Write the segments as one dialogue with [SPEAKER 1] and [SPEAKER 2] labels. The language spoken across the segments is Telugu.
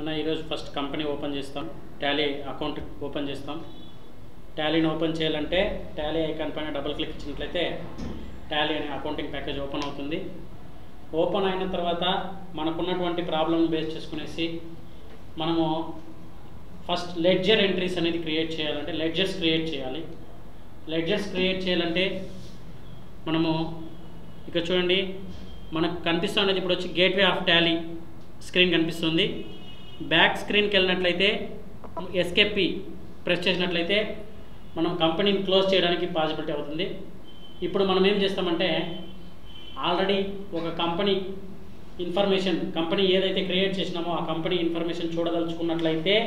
[SPEAKER 1] అన్న ఈరోజు ఫస్ట్ కంపెనీ ఓపెన్ చేస్తాం టాలీ అకౌంట్ ఓపెన్ చేస్తాం టాలీని ఓపెన్ చేయాలంటే టాలీ ఐకాన్ పైన డబుల్ క్లిక్ ఇచ్చినట్లయితే టాలీ అనే అకౌంటింగ్ ప్యాకేజ్ ఓపెన్ అవుతుంది ఓపెన్ అయిన తర్వాత మనకున్నటువంటి ప్రాబ్లమ్ బేస్ చేసుకునేసి మనము ఫస్ట్ లెడ్జర్ ఎంట్రీస్ అనేది క్రియేట్ చేయాలంటే లెడ్జర్స్ క్రియేట్ చేయాలి లెడ్జర్స్ క్రియేట్ చేయాలంటే మనము ఇక్కడ చూడండి మనకు కనిపిస్తున్నది ఇప్పుడు వచ్చి గేట్వే ఆఫ్ టాలీ స్క్రీన్ కనిపిస్తుంది బ్యాక్ స్క్రీన్కి వెళ్ళినట్లయితే ఎస్కేపి ప్రెస్ చేసినట్లయితే మనం కంపెనీని క్లోజ్ చేయడానికి పాసిబిలిటీ అవుతుంది ఇప్పుడు మనం ఏం చేస్తామంటే ఆల్రెడీ ఒక కంపెనీ ఇన్ఫర్మేషన్ కంపెనీ ఏదైతే క్రియేట్ చేసినామో ఆ కంపెనీ ఇన్ఫర్మేషన్ చూడదలుచుకున్నట్లయితే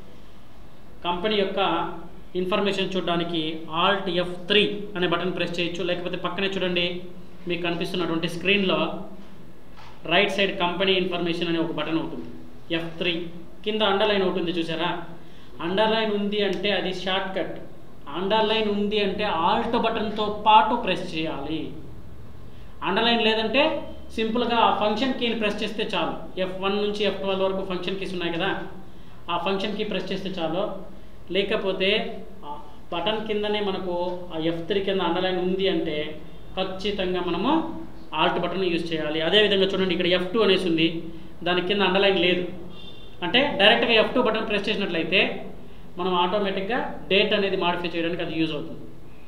[SPEAKER 1] కంపెనీ యొక్క ఇన్ఫర్మేషన్ చూడడానికి ఆల్ట్ ఎఫ్ త్రీ అనే బటన్ ప్రెస్ చేయొచ్చు లేకపోతే పక్కనే చూడండి మీకు కనిపిస్తున్నటువంటి స్క్రీన్లో రైట్ సైడ్ కంపెనీ ఇన్ఫర్మేషన్ అనే ఒక బటన్ ఉంటుంది ఎఫ్ త్రీ కింద అండర్లైన్ ఉంటుంది చూసారా అండర్లైన్ ఉంది అంటే అది షార్ట్ కట్ అండర్లైన్ ఉంది అంటే ఆల్ట్ బటన్తో పాటు ప్రెస్ చేయాలి అండర్లైన్ లేదంటే సింపుల్గా ఆ ఫంక్షన్ కీని ప్రెస్ చేస్తే చాలు ఎఫ్ వన్ నుంచి ఎఫ్ ట్వెల్వ్ వరకు ఫంక్షన్ కీస్ ఉన్నాయి కదా ఆ ఫంక్షన్ కీ ప్రెస్ చేస్తే చాలు లేకపోతే ఆ బటన్ కిందనే మనకు ఆ ఎఫ్ త్రీ కింద అండర్లైన్ ఉంది అంటే ఖచ్చితంగా మనము ఆల్ట్ బటన్ యూజ్ చేయాలి అదేవిధంగా చూడండి ఇక్కడ ఎఫ్ టూ అనేసి ఉంది దాని కింద అండర్లైన్ లేదు అంటే డైరెక్ట్గా ఎఫ్ టూ బటన్ ప్రెస్ చేసినట్లయితే మనం ఆటోమేటిక్గా డేట్ అనేది మాడిఫై చేయడానికి అది యూజ్ అవుతుంది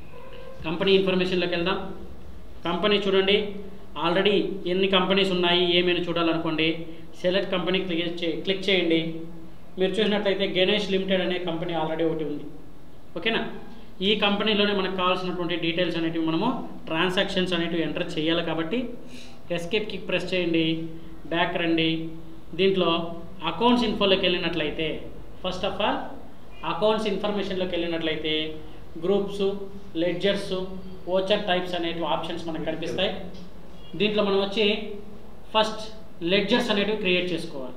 [SPEAKER 1] కంపెనీ ఇన్ఫర్మేషన్లోకి వెళ్దాం కంపెనీ చూడండి ఆల్రెడీ ఎన్ని కంపెనీస్ ఉన్నాయి ఏమైనా చూడాలనుకోండి సెలెక్ట్ కంపెనీ క్లిక్ చే క్లిక్ చేయండి మీరు చూసినట్లయితే గణేష్ లిమిటెడ్ అనే కంపెనీ ఆల్రెడీ ఒకటి ఉంది ఓకేనా ఈ కంపెనీలోనే మనకు కావాల్సినటువంటి డీటెయిల్స్ అనేటివి మనము ట్రాన్సాక్షన్స్ అనేటివి ఎంటర్ చేయాలి కాబట్టి ఎస్కేప్ కిక్ ప్రెస్ చేయండి బ్యాక్ రండి దీంట్లో అకౌంట్స్ ఇన్ఫోలోకి వెళ్ళినట్లయితే ఫస్ట్ ఆఫ్ ఆల్ అకౌంట్స్ ఇన్ఫర్మేషన్లోకి వెళ్ళినట్లయితే గ్రూప్స్ లెడ్జర్స్ ఓచర్ టైప్స్ అనేటివి ఆప్షన్స్ మనకు కనిపిస్తాయి దీంట్లో మనం వచ్చి ఫస్ట్ లెడ్జర్స్ అనేటివి క్రియేట్ చేసుకోవాలి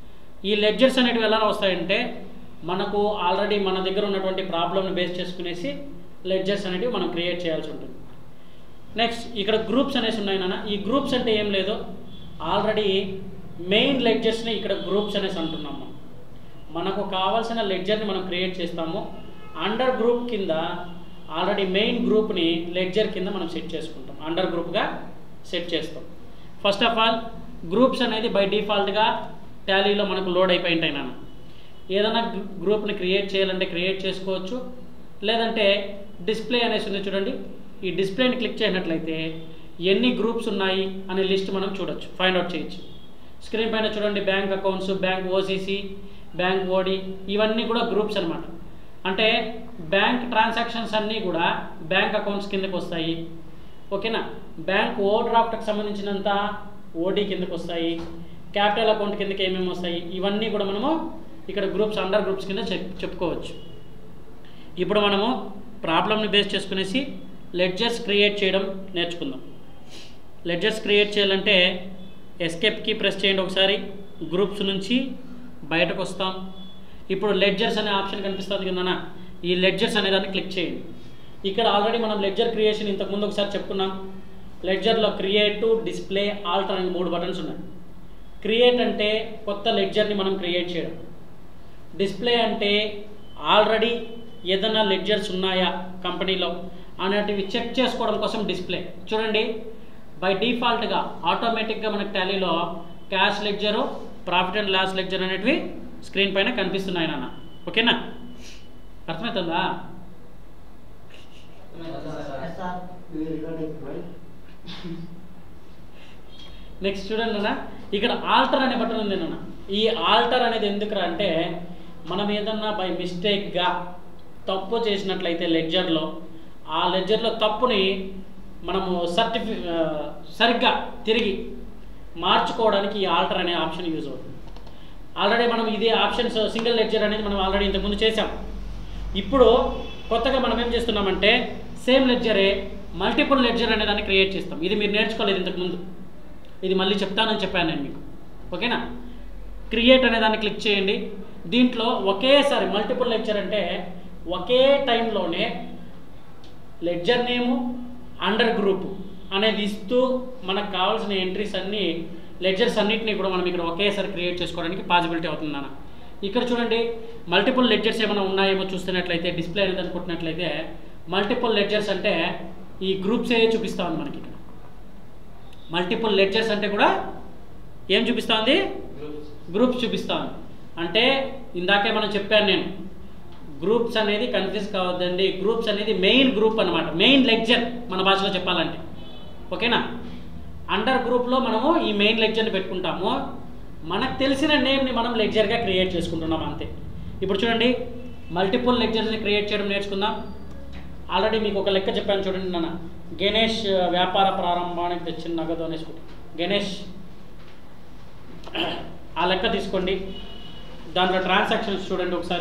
[SPEAKER 1] ఈ లెడ్జర్స్ అనేటివి ఎలా వస్తాయంటే మనకు ఆల్రెడీ మన దగ్గర ఉన్నటువంటి ప్రాబ్లమ్ని బేస్ చేసుకునేసి లెడ్జర్స్ అనేటివి మనం క్రియేట్ చేయాల్సి ఉంటుంది నెక్స్ట్ ఇక్కడ గ్రూప్స్ అనేసి ఉన్నాయి నాన్న ఈ గ్రూప్స్ అంటే ఏం లేదు ఆల్రెడీ మెయిన్ లెడ్జర్స్ని ఇక్కడ గ్రూప్స్ అనేసి అంటున్నాం మనం మనకు కావాల్సిన లెడ్జర్ని మనం క్రియేట్ చేస్తాము అండర్ గ్రూప్ కింద ఆల్రెడీ మెయిన్ గ్రూప్ని లెడ్జర్ కింద మనం సెట్ చేసుకుంటాం అండర్ గ్రూప్గా సెట్ చేస్తాం ఫస్ట్ ఆఫ్ ఆల్ గ్రూప్స్ అనేది బై డిఫాల్ట్గా టాలీలో మనకు లోడ్ అయిపోయి ఉంటాయి నాన్న ఏదైనా గ్రూప్ని క్రియేట్ చేయాలంటే క్రియేట్ చేసుకోవచ్చు లేదంటే డిస్ప్లే అనేసి ఉంది చూడండి ఈ డిస్ప్లేని క్లిక్ చేసినట్లయితే ఎన్ని గ్రూప్స్ ఉన్నాయి అనే లిస్ట్ మనం చూడొచ్చు ఫైండ్ అవుట్ చేయొచ్చు స్క్రీన్ పైన చూడండి bank accounts bank OCC bank OD ఇవన్నీ కూడా గ్రూప్స్ అనమాట అంటే బ్యాంక్ ట్రాన్సాక్షన్స్ అన్నీ కూడా బ్యాంక్ అకౌంట్స్ కిందకి వస్తాయి ఓకేనా బ్యాంక్ ఓ డ్రాఫ్ట్కి సంబంధించినంత ఓడి కిందకి వస్తాయి క్యాపిటల్ అకౌంట్ కిందకి ఏమేమి వస్తాయి ఇవన్నీ కూడా మనము ఇక్కడ గ్రూప్స్ అండర్ గ్రూప్స్ కింద చెప్ చెప్పుకోవచ్చు ఇప్పుడు మనము ప్రాబ్లమ్ని బేస్ చేసుకునేసి లెడ్జర్స్ క్రియేట్ చేయడం నేర్చుకుందాం లెడ్జర్స్ క్రియేట్ చేయాలంటే ఎస్కేప్కి ప్రెస్ చేయండి ఒకసారి గ్రూప్స్ నుంచి బయటకు వస్తాం ఇప్పుడు లెడ్జర్స్ అనే ఆప్షన్ కనిపిస్తుంది కిందన ఈ లెడ్జర్స్ అనే దాన్ని క్లిక్ చేయండి ఇక్కడ ఆల్రెడీ మనం లెడ్జర్ క్రియేషన్ ఇంతకుముందు ఒకసారి చెప్పుకున్నాం లెడ్జర్లో క్రియేట్ డిస్ప్లే ఆల్టర్ అనే మూడు బటన్స్ ఉన్నాయి క్రియేట్ అంటే కొత్త లెడ్జర్ని మనం క్రియేట్ చేయడం డిస్ప్లే అంటే ఆల్రెడీ ఏదైనా లెడ్జర్స్ ఉన్నాయా కంపెనీలో అనేటివి చెక్ చేసుకోవడం కోసం డిస్ప్లే చూడండి బై డిఫాల్ట్గా ఆటోమేటిక్గా మనకి టాలీలో cash ledger profit and loss ledger అనేటివి స్క్రీన్ పైన కనిపిస్తున్నాయి నాన్న ఓకేనా అర్థమవుతుందా నెక్స్ట్ చూడండి నాన్న ఇక్కడ ఆల్టర్ అనే బటన్ ఉంది నాన్న ఈ ఆల్టర్ అనేది ఎందుకురా అంటే మనం ఏదన్నా బై మిస్టేక్గా తప్పు చేసినట్లయితే లెడ్జర్లో ఆ లెడ్జర్లో తప్పుని మనము సర్టిఫి సరిగ్గా తిరిగి మార్చుకోవడానికి ఈ ఆల్టర్ అనే ఆప్షన్ యూజ్ అవుతుంది ఆల్రెడీ మనం ఇది ఆప్షన్స్ సింగిల్ లెడ్జర్ అనేది మనం ఆల్రెడీ ఇంతకుముందు చేసాం ఇప్పుడు కొత్తగా మనం ఏం చేస్తున్నామంటే సేమ్ లెడ్జరే మల్టిపుల్ లెడ్జర్ అనే దాన్ని క్రియేట్ చేస్తాం ఇది మీరు నేర్చుకోలేదు ఇంతకుముందు ఇది మళ్ళీ చెప్తానని చెప్పాను నేను మీకు ఓకేనా క్రియేట్ అనే దాన్ని క్లిక్ చేయండి దీంట్లో ఒకేసారి మల్టిపుల్ లెక్చర్ అంటే ఒకే టైంలోనే లెడ్జర్ నేము అండర్ గ్రూప్ అనేది ఇస్తూ మనకు కావాల్సిన ఎంట్రీస్ అన్నీ లెడ్జర్స్ అన్నిటిని కూడా మనం ఇక్కడ ఒకేసారి క్రియేట్ చేసుకోవడానికి పాసిబిలిటీ అవుతుంది అన్న ఇక్కడ చూడండి మల్టిపుల్ లెడ్జర్స్ ఏమైనా ఉన్నాయేమో చూస్తున్నట్లయితే డిస్ప్లే అనేది అనుకుంటున్నట్లయితే మల్టిపుల్ లెడ్జర్స్ అంటే ఈ గ్రూప్స్ ఏ చూపిస్తా ఉంది మనకి ఇక్కడ మల్టిపుల్ లెడ్జర్స్ అంటే కూడా ఏం చూపిస్తా ఉంది గ్రూప్స్ చూపిస్తా ఉంది అంటే ఇందాకే మనం చెప్పాను నేను గ్రూప్స్ అనేది కన్ఫ్యూజ్ కావద్దండి గ్రూప్స్ అనేది మెయిన్ గ్రూప్ అనమాట మెయిన్ లెక్చర్ మన భాషలో చెప్పాలంటే ఓకేనా అండర్ గ్రూప్లో మనము ఈ మెయిన్ లెక్చర్ని పెట్టుకుంటాము మనకు తెలిసిన నేమ్ని మనం లెక్చర్గా క్రియేట్ చేసుకుంటున్నాం అంతే ఇప్పుడు చూడండి మల్టిపుల్ లెక్చర్స్ని క్రియేట్ చేయడం నేర్చుకుందాం ఆల్రెడీ మీకు ఒక లెక్క చెప్పాను చూడండి నాన్న గణేష్ వ్యాపార ప్రారంభానికి తెచ్చిన నగదు అనేసుకుంటాం గణేష్ ఆ లెక్క తీసుకోండి దాంట్లో ట్రాన్సాక్షన్స్ చూడండి ఒకసారి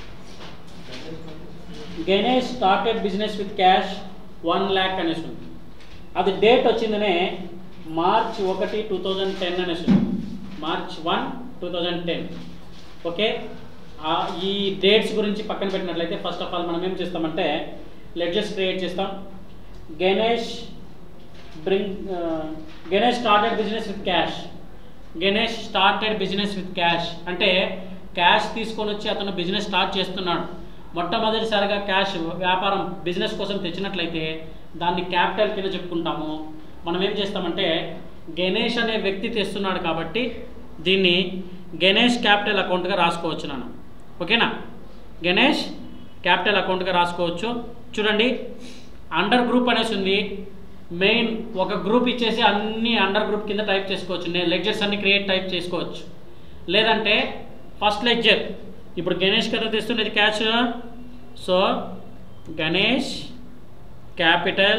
[SPEAKER 1] Ganesh started business with cash one lakh అనేసి ఉంది అది డేట్ వచ్చిందనే మార్చ్ ఒకటి టూ థౌజండ్ టెన్ అనేసి ఉంది March one two thousand ten okay ఆ, ఈ డేట్స్ గురించి పక్కన పెట్టినట్లయితే ఫస్ట్ ఆఫ్ ఆల్ మనం ఏం చేస్తామంటే లెడ్జెస్ క్రియేట్ చేస్తాం Ganesh bring Ganesh started business with cash Ganesh started business with cash అంటే క్యాష్ తీసుకొని వచ్చి అతను బిజినెస్ స్టార్ట్ చేస్తున్నాడు మొట్టమొదటిసారిగా క్యాష్ వ్యాపారం బిజినెస్ కోసం తెచ్చినట్లయితే దాన్ని క్యాపిటల్ కింద చెప్పుకుంటాము మనం ఏం చేస్తామంటే గణేష్ అనే వ్యక్తి తెస్తున్నాడు కాబట్టి దీన్ని గణేష్ క్యాపిటల్ అకౌంట్గా రాసుకోవచ్చు నాన్న ఓకేనా గణేష్ క్యాపిటల్ అకౌంట్గా రాసుకోవచ్చు చూడండి అండర్ గ్రూప్ అనేసి ఉంది మెయిన్ ఒక గ్రూప్ ఇచ్చేసి అన్ని అండర్ గ్రూప్ కింద టైప్ చేసుకోవచ్చు నేను లెక్చర్స్ అన్ని క్రియేట్ టైప్ చేసుకోవచ్చు లేదంటే ఫస్ట్ లెక్చర్ ఇప్పుడు గణేష్ కదా తెస్తున్నది cash so Ganesh capital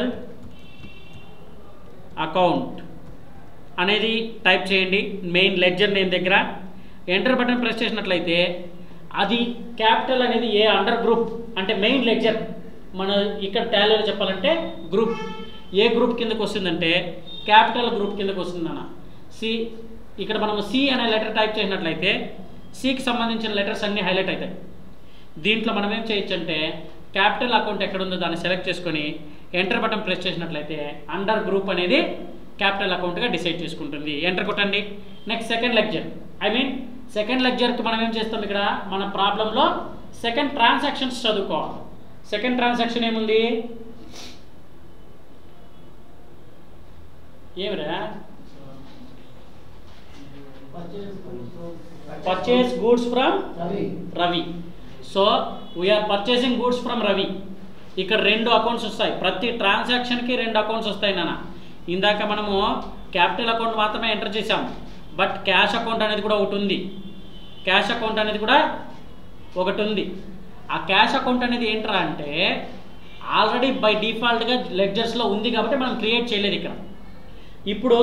[SPEAKER 1] account అనేది టైప్ చేయండి మెయిన్ లెడ్జర్ నేమ్ దగ్గర ఎంటర్ బటన్ ప్రెస్ చేసినట్లయితే అది క్యాపిటల్ అనేది ఏ అండర్ గ్రూప్ అంటే మెయిన్ లెడ్జర్ మన ఇక్కడ టాలీలో చెప్పాలంటే గ్రూప్ ఏ గ్రూప్ కిందకు వస్తుందంటే క్యాపిటల్ గ్రూప్ కిందకు వస్తుందన్న సి ఇక్కడ మనం సి అనే లెటర్ టైప్ చేసినట్లయితే సికి సంబంధించిన లెటర్స్ అన్నీ హైలైట్ అవుతాయి దీంట్లో మనం ఏం చేయొచ్చు అంటే క్యాపిటల్ అకౌంట్ ఎక్కడ ఉందో దాన్ని సెలెక్ట్ చేసుకొని ఎంటర్ బటన్ ప్రెస్ చేసినట్లయితే అండర్ గ్రూప్ అనేది క్యాపిటల్ అకౌంట్గా డిసైడ్ చేసుకుంటుంది ఎంటర్ కొట్టండి next second lecture I mean second లెక్చర్కి మనం ఏం చేస్తాం ఇక్కడ మన ప్రాబ్లంలో సెకండ్ ట్రాన్సాక్షన్స్ చదువుకోవాలి సెకండ్ ట్రాన్సాక్షన్ ఏముంది ఏమిరా purchase goods from Ravi so we are purchasing goods from Ravi ఇక్కడ రెండు అకౌంట్స్ వస్తాయి ప్రతి ట్రాన్సాక్షన్కి రెండు అకౌంట్స్ వస్తాయి నాన్న ఇందాక మనము క్యాపిటల్ అకౌంట్ మాత్రమే ఎంటర్ చేసాం బట్ క్యాష్ అకౌంట్ అనేది కూడా ఒకటి ఉంది క్యాష్ అకౌంట్ అనేది కూడా ఒకటి ఉంది ఆ క్యాష్ అకౌంట్ అనేది ఏంట్రా అంటే ఆల్రెడీ బై డిఫాల్ట్గా లెడ్జర్స్లో ఉంది కాబట్టి మనం క్రియేట్ చేయలేదు ఇక్కడ ఇప్పుడు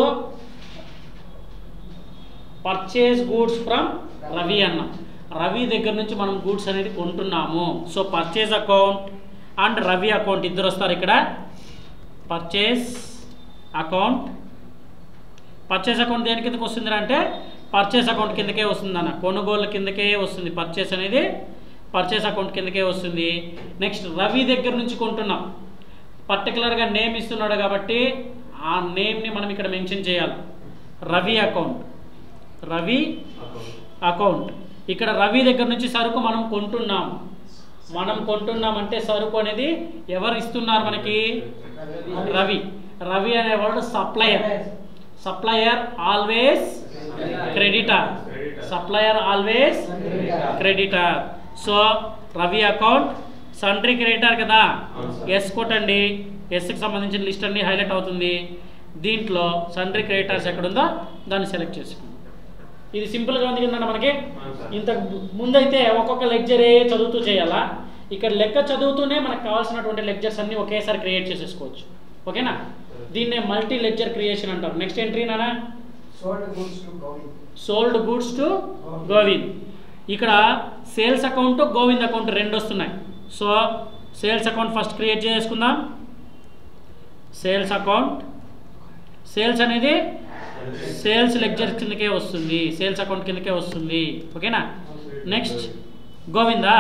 [SPEAKER 1] పర్చేస్ గూడ్స్ ఫ్రమ్ రవి అన్నాం రవి దగ్గర నుంచి మనం గూడ్స్ అనేది కొంటున్నాము so purchase account and Ravi account ఇద్దరు వస్తారు ఇక్కడ పర్చేస్ అకౌంట్ పర్చేస్ అకౌంట్ దేని కిందకి వస్తుంది అంటే పర్చేస్ అకౌంట్ కిందకే వస్తుంది అన్న కొనుగోలు కిందకే వస్తుంది పర్చేస్ అనేది పర్చేస్ అకౌంట్ కిందకే వస్తుంది నెక్స్ట్ రవి దగ్గర నుంచి కొంటున్నాం పర్టికులర్గా నేమ్ ఇస్తున్నాడు కాబట్టి ఆ నేమ్ని మనం ఇక్కడ మెన్షన్ చేయాలి రవి అకౌంట్ రవి అకౌంట్ ఇక్కడ రవి దగ్గర నుంచి సరుకు మనం కొంటున్నాం మనం కొంటున్నామంటే సరుకు అనేది ఎవరు ఇస్తున్నారు మనకి రవి రవి అనేవాడు supplier supplier always creditor supplier always creditor so Ravi account sundry creditor కదా ఎస్ కొట్టండి ఎస్కి సంబంధించిన లిస్ట్ అన్ని హైలైట్ అవుతుంది దీంట్లో సంట్రీ క్రెడిటర్స్ ఎక్కడుందో దాన్ని సెలెక్ట్ చేసుకోండి ఇది సింపుల్గా ఉంది కింద మనకి ఇంత ముందైతే ఒక్కొక్క లెక్చరే చదువుతూ చేయాలా ఇక్కడ లెక్క చదువుతూనే మనకు కావాల్సినటువంటి లెక్చర్స్ అన్ని ఒకేసారి క్రియేట్ చేసేసుకోవచ్చు ఓకేనా దీన్నే మల్టీ లెక్చర్ క్రియేషన్ అంటారు నెక్స్ట్ ఎంట్రీ నానా
[SPEAKER 2] Sold goods to Govind.
[SPEAKER 1] Sold goods to Govind ఇక్కడ సేల్స్ అకౌంట్ గోవింద్ అకౌంట్ రెండు వస్తున్నాయి so sales account first create చేసుకుందాం సేల్స్ అకౌంట్ సేల్స్ అనేది సేల్స్ లెక్చర్ కిందకే వస్తుంది సేల్స్ అకౌంట్ కిందకే వస్తుంది ఓకేనా నెక్స్ట్ గోవిందా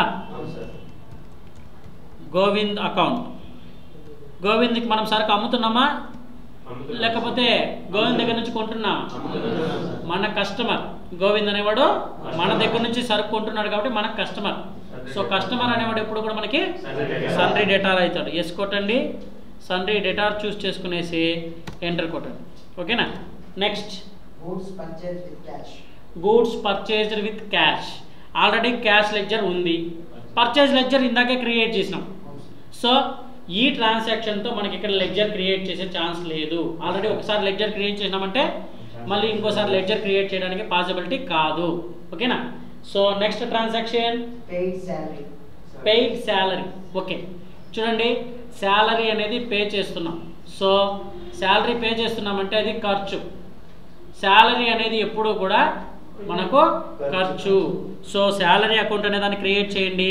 [SPEAKER 1] గోవింద్ అకౌంట్ గోవింద్కి మనం సరుకు అమ్ముతున్నామా లేకపోతే గోవింద్ దగ్గర నుంచి కొంటున్నాం మన కస్టమర్ గోవింద్ అనేవాడు మన దగ్గర నుంచి సరుకు కొంటున్నాడు కాబట్టి మన కస్టమర్ సో కస్టమర్ అనేవాడు ఎప్పుడు కూడా మనకి సన్రీ డేటార్ అవుతాడు ఎస్ కొట్టండి సన్రీ డేటార్ చూస్ చేసుకునేసి ఎంటర్ కొట్టండి ఓకేనా next
[SPEAKER 2] Goods purchased with cash.
[SPEAKER 1] Goods purchased with cash already cash ledger ఉంది పర్చేజ్ లెడ్జర్ ఇందాకే క్రియేట్ చేసినాం సో ఈ ట్రాన్సాక్షన్తో మనకి ఇక్కడ లెడ్జర్ క్రియేట్ చేసే ఛాన్స్ లేదు ఆల్రెడీ ఒకసారి లెడ్జర్ క్రియేట్ చేసినామంటే మళ్ళీ ఇంకోసారి లెడ్జర్ క్రియేట్ చేయడానికి పాసిబిలిటీ కాదు ఓకేనా so next transaction
[SPEAKER 2] Paid salary.
[SPEAKER 1] Paid salary okay చూడండి శాలరీ అనేది పే చేస్తున్నాం సో శాలరీ పే చేస్తున్నామంటే అది ఖర్చు శాలరీ అనేది ఎప్పుడూ కూడా మనకు ఖర్చు సో శాలరీ అకౌంట్ అనే దాన్ని క్రియేట్ చేయండి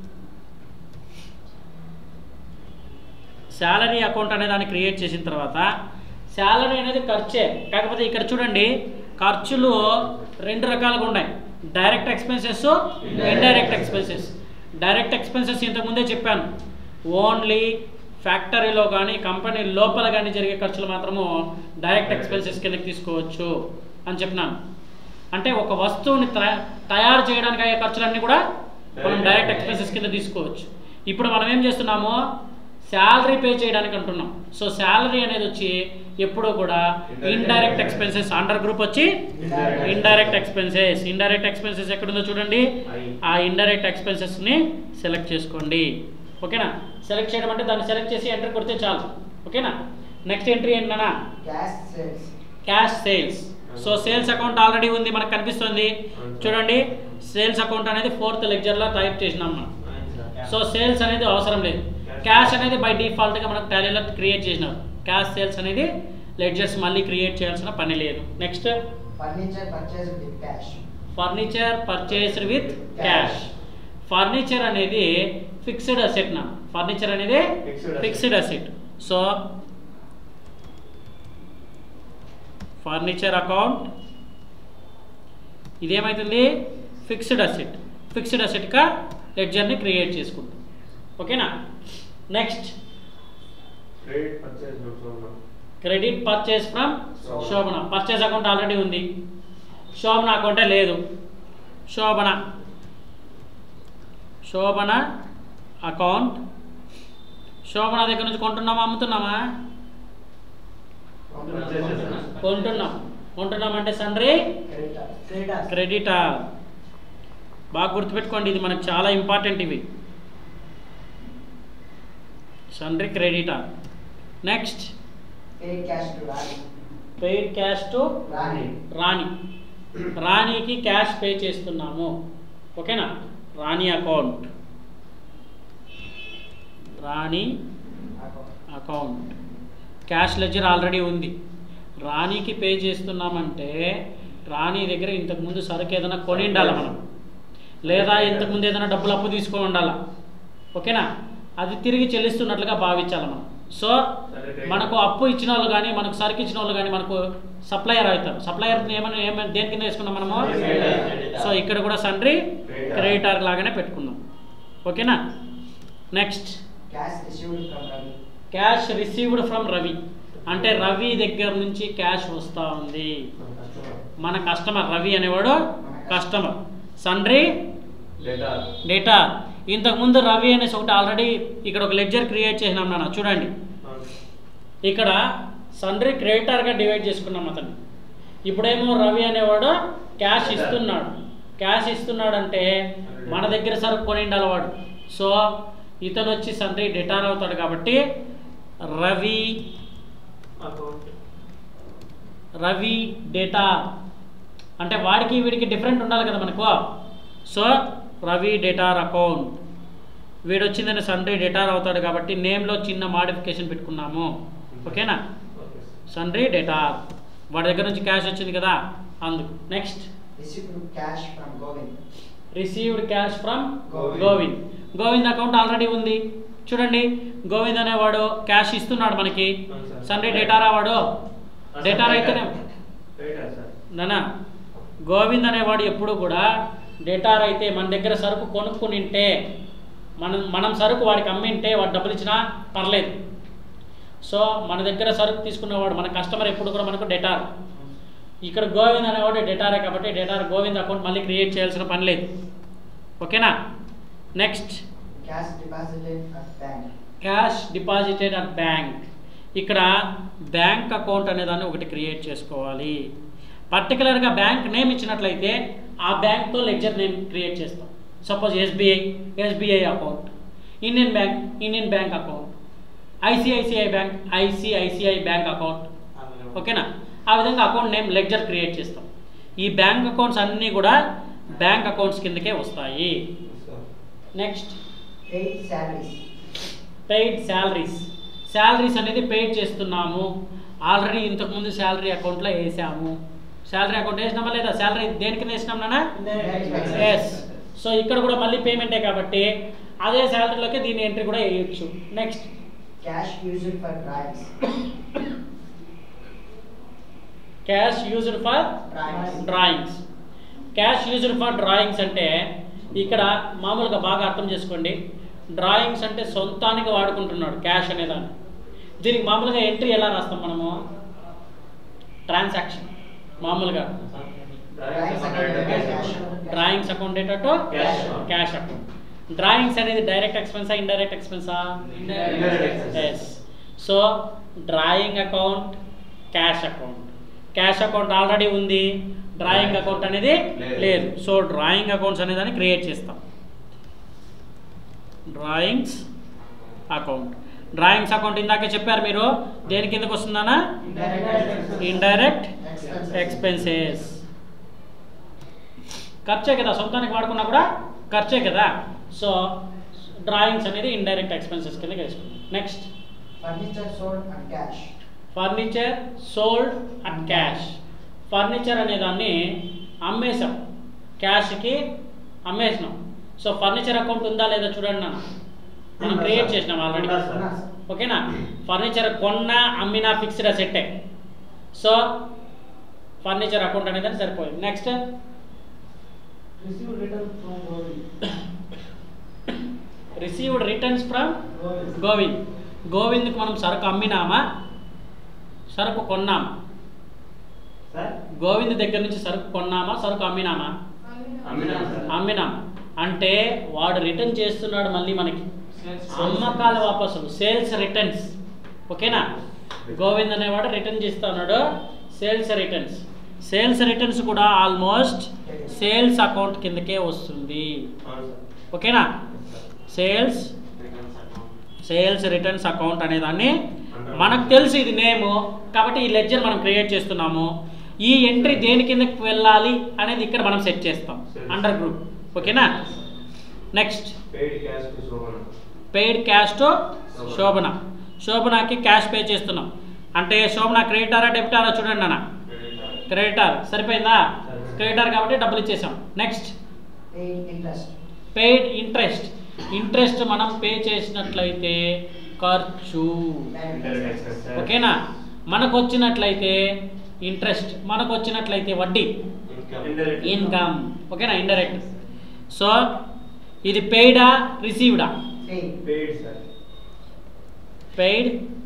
[SPEAKER 1] శాలరీ అకౌంట్ అనే దాన్ని క్రియేట్ చేసిన తర్వాత శాలరీ అనేది ఖర్చే కాకపోతే ఇక్కడ చూడండి ఖర్చులు రెండు రకాలుగా ఉన్నాయి direct expenses indirect expenses direct expenses ఇంతకుముందే చెప్పాను ఓన్లీ ఫ్యాక్టరీలో కానీ కంపెనీ లోపల కానీ జరిగే ఖర్చులు మాత్రము డైరెక్ట్ ఎక్స్పెన్సెస్ కిందకి తీసుకోవచ్చు అని చెప్పినాను అంటే ఒక వస్తువుని తయా- తయారు చేయడానికి అయ్యే ఖర్చులన్నీ కూడా మనం డైరెక్ట్ ఎక్స్పెన్సెస్ కింద తీసుకోవచ్చు ఇప్పుడు మనం ఏం చేస్తున్నాము శాలరీ పే చేయడానికి అంటున్నాం సో శాలరీ అనేది వచ్చి ఎప్పుడూ కూడా ఇండైరెక్ట్ ఎక్స్పెన్సెస్ అండర్ గ్రూప్ వచ్చి ఇండైరెక్ట్ ఎక్స్పెన్సెస్ ఇండైరెక్ట్ ఎక్స్పెన్సెస్ ఎక్కడుందో చూడండి ఆ ఇండైరెక్ట్ ఎక్స్పెన్సెస్ని సెలెక్ట్ చేసుకోండి ఓకేనా సెలెక్ట్ చేయడం అంటే దాన్ని సెలెక్ట్ చేసి ఎంటర్ కొడితే చాలు ఓకేనా నెక్స్ట్ ఎంట్రీ ఏంటన్నా
[SPEAKER 2] Cash sales.
[SPEAKER 1] Cash sales so sales account already ఉంది మనకు కనిపిస్తుంది చూడండి సేల్స్ అకౌంట్ అనేది ఫోర్త్ లెక్చర్లో టైప్ చేసినాం మనం సో సేల్స్ అనేది అవసరం లేదు క్యాష్ అనేది బై డిఫాల్ట్గా మనకు టాలీలో క్రియేట్ చేసినాం క్యాష్ సేల్స్ అనేది లెడ్జర్స్ మళ్ళీ క్రియేట్ చేయాల్సిన పని లేదు next
[SPEAKER 2] Furniture purchased with cash.
[SPEAKER 1] Furniture purchased with cash furniture అనేది ఫిక్స్డ్ అసెట్ నా ఫర్నిచర్ అనేది
[SPEAKER 3] Fixed asset.
[SPEAKER 1] Fixed asset so furniture account ఇదేమవుతుంది ఫిక్స్డ్ అసెట్ ఫిక్స్డ్ అసెట్గా లెడ్జర్ని క్రియేట్ చేసుకుంటాం ఓకేనా నెక్స్ట్
[SPEAKER 3] క్రెడిట్ పర్చేస్ చూస్తున్నాం
[SPEAKER 1] credit purchase from
[SPEAKER 3] Shobhana.
[SPEAKER 1] Shobhana purchase account already ఉంది శోభన అకౌంటే లేదు శోభన శోభన అకౌంట్ శోభన దగ్గర నుంచి కొంటున్నామా అమ్ముతున్నామా కొంటున్నాం కొంటున్నాం అంటే సండ్రి
[SPEAKER 2] Creditor. Creditors.
[SPEAKER 1] క్రెడిటార్ బాగా గుర్తుపెట్టుకోండి ఇది మనకు చాలా ఇంపార్టెంట్ ఇవి sundry creditor next
[SPEAKER 2] Paid cash to Rani.
[SPEAKER 1] Paid cash to
[SPEAKER 2] Rani.
[SPEAKER 1] Rani రాణికి క్యాష్ పే చేస్తున్నాము ఓకేనా Rani account Rani
[SPEAKER 2] Account.
[SPEAKER 1] Account cash ledger already ఉంది రాణికి పే చేస్తున్నామంటే రాణి దగ్గర ఇంతకుముందు సరుకు ఏదైనా కొని ఉండాలి మనం లేదా ఇంతకుముందు ఏదైనా డబ్బులు అప్పు తీసుకొని ఉండాలి ఓకేనా అది తిరిగి చెల్లిస్తున్నట్లుగా భావించాలి మనం సో మనకు అప్పు ఇచ్చిన వాళ్ళు కానీ మనకు సరుకు ఇచ్చిన వాళ్ళు కానీ మనకు సప్లయర్ అవుతారు సప్లయర్ ఏమైనా ఏమైనా దేని కింద వేసుకున్నాం మనము సో ఇక్కడ కూడా సండ్రి క్రెడిటార్ లాగానే పెట్టుకుందాం ఓకేనా next
[SPEAKER 2] Cash received from Ravi.
[SPEAKER 1] Cash received from Ravi అంటే రవి దగ్గర నుంచి క్యాష్ వస్తూ ఉంది మన కస్టమర్ రవి అనేవాడు కస్టమర్ సండ్రి
[SPEAKER 3] లెటర్
[SPEAKER 1] డేటా ఇంతకుముందు రవి అనేసి ఒకటి ఆల్రెడీ ఇక్కడ ఒక లెడ్జర్ క్రియేట్ చేసినాం నాన్న చూడండి ఇక్కడ సండ్రి క్రెడిటార్గా డివైడ్ చేసుకున్నాం అతను ఇప్పుడేమో రవి అనేవాడు క్యాష్ ఇస్తున్నాడు క్యాష్ ఇస్తున్నాడు అంటే మన దగ్గర సరుకు కొని ఉండాలి వాడు సో ఇతను వచ్చి సండ్రి డెటార్ అవుతాడు కాబట్టి రవి
[SPEAKER 3] అకౌంట్
[SPEAKER 1] రవి డేటా అంటే వాడికి వీడికి డిఫరెంట్ ఉండాలి కదా మనకు సో రవి డేటార్ అకౌంట్ వీడు వచ్చిందని సండ్రి డేటార్ అవుతాడు కాబట్టి నేమ్లో చిన్న మాడిఫికేషన్ పెట్టుకున్నాము ఓకేనా
[SPEAKER 3] ఓకే
[SPEAKER 1] సండ్రి డేటార్ వాడి దగ్గర నుంచి క్యాష్ వచ్చింది కదా అందుకు next
[SPEAKER 2] Received cash from Govind.
[SPEAKER 1] Received cash from
[SPEAKER 3] Govind.
[SPEAKER 1] Govind Govind account already ఉంది చూడండి గోవింద్ అనేవాడు క్యాష్ ఇస్తున్నాడు మనకి
[SPEAKER 3] అవును సార్.
[SPEAKER 1] సండ్రి డేటారా వాడు డేటార్ అయితేనే
[SPEAKER 3] రైటర్ సార్
[SPEAKER 1] నానా గోవింద్ అనేవాడు ఎప్పుడు కూడా డేటార్ అయితే మన దగ్గర సరుకు కొనుక్కుని ఉంటే మనం మనం సరుకు వాడికి అమ్మింటే వాడు డబ్బులు ఇచ్చినా పర్లేదు సో మన దగ్గర సరుకు తీసుకున్నవాడు మన కస్టమర్ ఎప్పుడు కూడా మనకు డెటార్ ఇక్కడ గోవింద్ అనేవాడు డెటారే కాబట్టి డెటార్ గోవింద్ అకౌంట్ మళ్ళీ క్రియేట్ చేయాల్సిన పని లేదు ఓకేనా next
[SPEAKER 2] Cash deposited at bank.
[SPEAKER 1] Cash deposited at bank ఇక్కడ బ్యాంక్ అకౌంట్ అనేదాన్ని ఒకటి క్రియేట్ చేసుకోవాలి పర్టికులర్గా బ్యాంక్ నేమ్ ఇచ్చినట్లయితే ఆ బ్యాంక్తో లెడ్జర్ నేమ్ క్రియేట్ చేస్తాం suppose SBI SBI account Indian bank Indian bank account ICICI bank ICICI bank account ఓకేనా ఆ విధంగా అకౌంట్ నేమ్ లెడ్జర్ క్రియేట్ చేస్తాం ఈ బ్యాంక్ అకౌంట్స్ అన్నీ కూడా బ్యాంక్ అకౌంట్స్ కిందకే వస్తాయి next
[SPEAKER 2] Paid salaries.
[SPEAKER 1] Paid salaries salaries అనేది పెయిడ్ చేస్తున్నాము ఆల్రెడీ ఇంతకుముందు శాలరీ అకౌంట్లో వేసాము శాలరీ అకౌంట్ వేసినామా లేదా శాలరీ దేని కింద వేసినాం నాన్న ఎస్ సో ఇక్కడ కూడా మళ్ళీ పేమెంటే కాబట్టి అదే శాలరీలోకి దీని ఎంట్రీ కూడా వేయొచ్చు next
[SPEAKER 2] Cash used for drawings.
[SPEAKER 1] Cash used for
[SPEAKER 2] Drawings.
[SPEAKER 1] Drawings cash used for drawings అంటే ఇక్కడ మామూలుగా బాగా అర్థం చేసుకోండి డ్రాయింగ్స్ అంటే సొంతానికి వాడుకుంటున్నాడు క్యాష్ అనేదాన్ని దీనికి మామూలుగా ఎంట్రీ ఎలా రాస్తాం మనము ట్రాన్సాక్షన్ మామూలుగా
[SPEAKER 2] Drawings account cash.
[SPEAKER 1] Drawings account ఏంటో
[SPEAKER 3] Cash account.
[SPEAKER 1] Cash account drawings అనేది డైరెక్ట్ ఎక్స్పెన్సా ఇండైరెక్ట్ ఎక్స్పెన్సా
[SPEAKER 3] Indirect expense.
[SPEAKER 1] Yes so drawing account cash account cash account already ఉంది డ్రాయింగ్ అకౌంట్ అనేది
[SPEAKER 3] లేదు.
[SPEAKER 1] లేదు సో డ్రాయింగ్ అకౌంట్స్ అనే దాన్ని క్రియేట్ చేస్తాం డ్రాయింగ్స్ అకౌంట్ డ్రాయింగ్స్ అకౌంట్ ఇందాకే చెప్పారు మీరు దేని కిందకు వస్తుందనా ఇండైరెక్ట్
[SPEAKER 2] Expenses.
[SPEAKER 1] ఎక్స్పెన్సెస్ ఖర్చే కదా సొంతానికి వాడుకున్నా కూడా ఖర్చే కదా సో డ్రాయింగ్స్ అనేది ఇండైరెక్ట్ ఎక్స్పెన్సెస్ కింద వేసుకున్నాం next
[SPEAKER 2] Furniture sold and cash.
[SPEAKER 1] Furniture sold and cash furniture అనే దాన్ని అమ్మేసాం క్యాష్కి అమ్మేసినాం సో ఫర్నిచర్ అకౌంట్ ఉందా లేదా చూడండి నాన్న మనం
[SPEAKER 3] ఉందా
[SPEAKER 1] క్రియేట్
[SPEAKER 3] సార్?
[SPEAKER 1] చేసినాం ఆల్రెడీ
[SPEAKER 3] ఉందా సార్?
[SPEAKER 2] ఉన్నా సార్.
[SPEAKER 1] ఓకేనా ఫర్నిచర్ కొన్నా అమ్మినా ఫిక్స్డ్ అసెట్టే సో ఫర్నిచర్ అకౌంట్ అనేది సరిపోయింది next
[SPEAKER 2] Received return from Govind.
[SPEAKER 1] Received returns from
[SPEAKER 2] Govind.
[SPEAKER 1] Govind గోవింద్కి మనం సరుకు అమ్మినామా సరుకు కొన్నామా
[SPEAKER 3] సార్
[SPEAKER 1] గోవింద్ దగ్గర నుంచి సరుకు కొన్నామా సరుకు అమ్మినామా
[SPEAKER 3] అమ్మినాం సార్
[SPEAKER 1] అమ్మినాం అంటే వాడు రిటర్న్ చేస్తున్నాడు మళ్ళీ మనకి అమ్మకాల వాపసులు సేల్స్ రిటర్న్స్ ఓకేనా గోవింద్ అనేవాడు రిటర్న్ చేస్తున్నాడు సేల్స్ రిటర్న్స్ సేల్స్ రిటర్న్స్ కూడా ఆల్మోస్ట్ సేల్స్ అకౌంట్ కిందకే వస్తుంది
[SPEAKER 3] అవును సార్
[SPEAKER 1] ఓకేనా సేల్స్ సేల్స్ రిటర్న్స్ అకౌంట్ అనే దాన్ని మనకు తెలుసు ఇది నేము కాబట్టి ఈ లెడ్జర్ మనం క్రియేట్ చేస్తున్నాము ఈ ఎంట్రీ దేని కిందకి వెళ్ళాలి అనేది ఇక్కడ మనం సెట్ చేస్తాం అండర్ గ్రూప్ ఓకేనా next
[SPEAKER 3] paid cash to Shobhana
[SPEAKER 1] paid cash to Shobhana శోభనకి క్యాష్ పే చేస్తున్నాం అంటే శోభన క్రెడిటారా డెబిటారా చూడండి అన్న క్రెడిటార్ సరిపోయిందా క్రెడిటార్ కాబట్టి డబ్బులు ఇచ్చేసాం next
[SPEAKER 2] Paid interest.
[SPEAKER 1] Paid interest interest మనం పే చేసినట్లయితే ఖర్చు
[SPEAKER 3] ఇండైరెక్ట్ ఎక్స్పెన్స్ సార్
[SPEAKER 1] ఓకేనా మనకు వచ్చినట్లయితే ఇంట్రెస్ట్ మనకు వచ్చినట్లయితే వడ్డీ
[SPEAKER 3] ఇండైరెక్ట్
[SPEAKER 1] ఇన్కమ్ ఓకేనా ఇండైరెక్ట్ సో ఇది పెయిడా రిసీవ్డా
[SPEAKER 2] Paid.
[SPEAKER 3] Paid sir
[SPEAKER 1] paid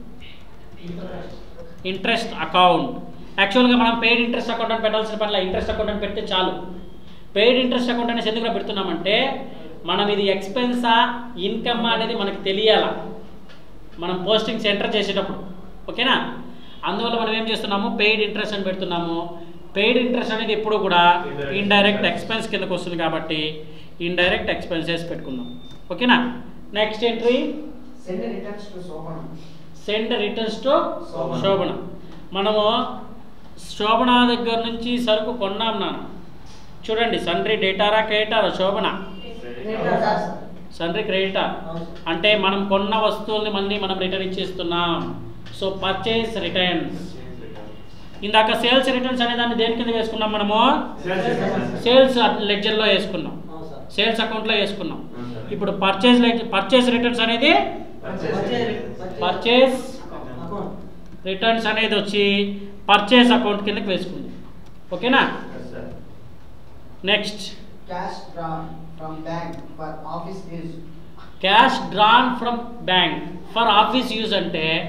[SPEAKER 1] interest account యాక్చువల్గా మనం పెయిడ్ ఇంట్రెస్ట్ అకౌంట్ అని పెట్టాల్సిన పనిలా ఇంట్రెస్ట్ అకౌంట్ అని పెడితే చాలు పెయిడ్ ఇంట్రెస్ట్ అకౌంట్ అనేసి ఎందుకు పెడుతున్నామంటే మనం ఇది ఎక్స్పెన్సా ఇన్కమ్ అనేది మనకి తెలియాల మనం పోస్టింగ్స్ ఎంటర్ చేసేటప్పుడు ఓకేనా అందువల్ల మనం ఏం చేస్తున్నాము పెయిడ్ ఇంట్రెస్ట్ అని పెడుతున్నాము పెయిడ్ ఇంట్రెస్ట్ అనేది ఎప్పుడు కూడా
[SPEAKER 3] Indirect
[SPEAKER 1] ఇండైరెక్ట్
[SPEAKER 3] expense.
[SPEAKER 1] ఎక్స్పెన్స్ కిందకు వస్తుంది కాబట్టి ఇండైరెక్ట్ ఎక్స్పెన్సెస్ పెట్టుకుందాం ఓకేనా next entry
[SPEAKER 2] Send returns to Sobhana.
[SPEAKER 1] Send returns to
[SPEAKER 2] Shobhana.
[SPEAKER 1] Shobhana మనము శోభన దగ్గర నుంచి సరుకు కొన్నాం నాన్న చూడండి సండ్రి డేటారా క్రెడిటారా Shobhana
[SPEAKER 2] Credit card, sir.
[SPEAKER 1] Sundry creditor
[SPEAKER 2] అవును సార్.
[SPEAKER 1] అంటే మనం కొన్న వస్తువుల్ని మళ్ళీ మనం రిటర్న్ ఇచ్చేస్తున్నాం సో పర్చేస్ రిటర్న్స్ ఇందాక సేల్స్ రిటర్న్స్ అనే దాన్ని దేని కింద వేసుకున్నాం మనము సేల్స్ లెడ్జర్లో వేసుకున్నాం
[SPEAKER 2] అవును సార్.
[SPEAKER 1] సేల్స్ అకౌంట్లో వేసుకున్నాం
[SPEAKER 3] అవును సార్.
[SPEAKER 1] ఇప్పుడు పర్చేస్ పర్చేస్ రిటర్న్స్ అనేది పర్చేస్
[SPEAKER 2] Account.
[SPEAKER 1] రిటర్న్స్ అనేది వచ్చి పర్చేస్ అకౌంట్ కిందకి వేసుకుంది ఓకేనా
[SPEAKER 3] sir
[SPEAKER 1] next
[SPEAKER 2] Cash drawn from bank for office use.
[SPEAKER 1] Cash drawn from bank for office use అంటే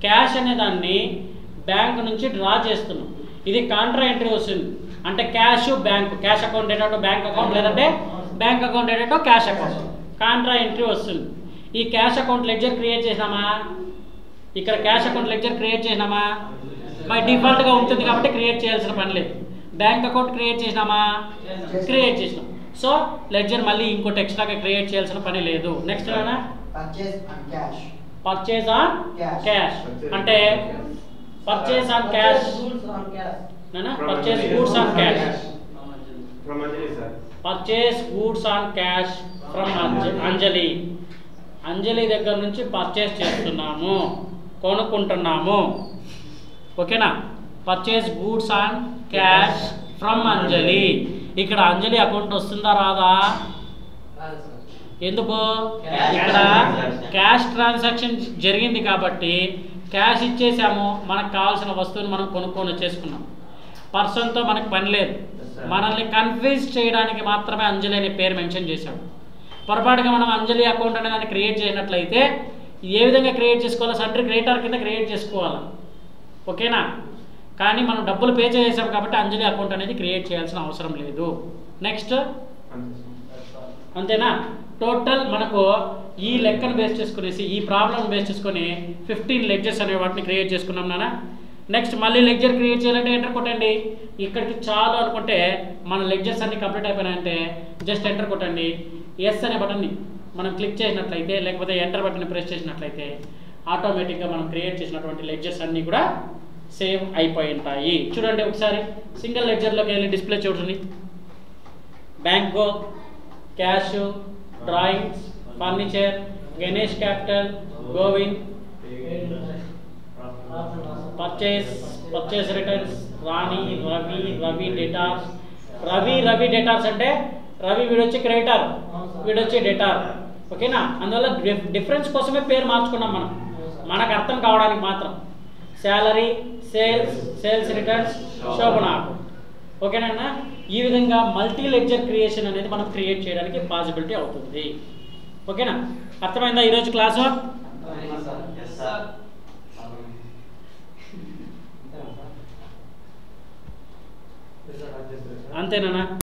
[SPEAKER 1] క్యాష్ అనే దాన్ని బ్యాంక్ నుంచి డ్రా చేస్తున్నాం ఇది కాంట్రా ఎంట్రీ వస్తుంది అంటే క్యాష్ బ్యాంక్ క్యాష్ అకౌంట్ డేటా బ్యాంక్ అకౌంట్ లేదంటే బ్యాంక్ అకౌంట్ డేటా క్యాష్ అకౌంట్ కాంట్రా ఎంట్రీ వస్తుంది ఈ క్యాష్ అకౌంట్ లెడ్జర్ క్రియేట్ చేసినామా ఇక్కడ క్యాష్ అకౌంట్ లెడ్జర్ క్రియేట్ చేసినామా బై డిఫాల్ట్గా ఉంటుంది కాబట్టి క్రియేట్ చేయాల్సిన పని లేదు బ్యాంక్ అకౌంట్ క్రియేట్ చేసినామా క్రియేట్ చేసినాం సో లెడ్జర్ మళ్ళీ ఇంకోటి ఎక్స్ట్రాగా క్రియేట్ చేయాల్సిన పని లేదు నెక్స్ట్ ఏమైనా
[SPEAKER 2] purchase and cash
[SPEAKER 1] purchase on
[SPEAKER 2] Cash.
[SPEAKER 1] Cash అంటే పర్చేజ్ ఆన్ క్యాష్ నానా purchase goods on cash
[SPEAKER 3] From Anjali, sir.
[SPEAKER 1] Purchase goods on cash from Anjali Anjali దగ్గర నుంచి పర్చేస్ చేస్తున్నాము కొనుక్కుంటున్నాము ఓకేనా purchase goods on cash from Anjali ఇక్కడ అంజలి అకౌంట్ వస్తుందా రాదా ఎందుకు ఇక్కడ క్యాష్ ట్రాన్సాక్షన్ జరిగింది కాబట్టి క్యాష్ ఇచ్చేసాము మనకు కావాల్సిన వస్తువుని మనం కొనుక్కొని వచ్చేసుకున్నాం పర్సన్తో మనకు పని లేదు మనల్ని కన్ఫ్యూజ్ చేయడానికి మాత్రమే అంజలి అనే పేరు మెన్షన్ చేశాడు పొరపాటుగా మనం అంజలి అకౌంట్ అనే దాన్ని క్రియేట్ చేసినట్లయితే ఏ విధంగా క్రియేట్ చేసుకోవాలో సంట్రీ క్రియేటర్ కింద క్రియేట్ చేసుకోవాలి ఓకేనా కానీ మనం డబ్బులు పే చేసాం కాబట్టి అంజలి అకౌంట్ అనేది క్రియేట్ చేయాల్సిన అవసరం లేదు నెక్స్ట్
[SPEAKER 3] అంతే, sir.
[SPEAKER 1] అంతేనా టోటల్ మనకు ఈ లెక్కను బేస్ చేసుకునేసి ఈ ప్రాబ్లం బేస్ చేసుకొని ఫిఫ్టీన్ లెక్చర్స్ అనే వాటిని క్రియేట్ చేసుకున్నాం నాన్న నెక్స్ట్ మళ్ళీ లెక్చర్ క్రియేట్ చేయాలంటే ఎంటర్ కొట్టండి ఇక్కడికి చాలు అనుకుంటే మన లెక్చర్స్ అన్ని కంప్లీట్ అయిపోయినాయంటే జస్ట్ ఎంటర్ కొట్టండి ఎస్ అనే బటన్ని మనం క్లిక్ చేసినట్లయితే లేకపోతే ఎంటర్ బటన్ ప్రెస్ చేసినట్లయితే ఆటోమేటిక్గా మనం క్రియేట్ చేసినటువంటి లెక్చర్స్ అన్నీ కూడా సేవ్ అయిపోయి ఉంటాయి చూడండి ఒకసారి సింగిల్ లెక్చర్లోకి వెళ్ళి డిస్ప్లే చూడండి బ్యాంక్ గో cash drawings furniture Ganesh capital Govind purchase purchase returns Rani Ravi Ravi debtors Ravi Ravi debtors అంటే రవి వీడొచ్చి క్రెడిటార్ వీడొచ్చి డేటార్ ఓకేనా అందువల్ల డిఫ్- డిఫరెన్స్ కోసమే పేరు మార్చుకున్నాం మనం మనకు అర్థం కావడానికి మాత్రం salary sales sales returns Shobhana ఓకేనా ఈ విధంగా మల్టీ లెక్చర్ క్రియేషన్ అనేది మనం క్రియేట్ చేయడానికి పాసిబిలిటీ అవుతుంది ఓకేనా అర్థమైందా ఈరోజు క్లాసు
[SPEAKER 3] Yes, sir.
[SPEAKER 1] అంతేనా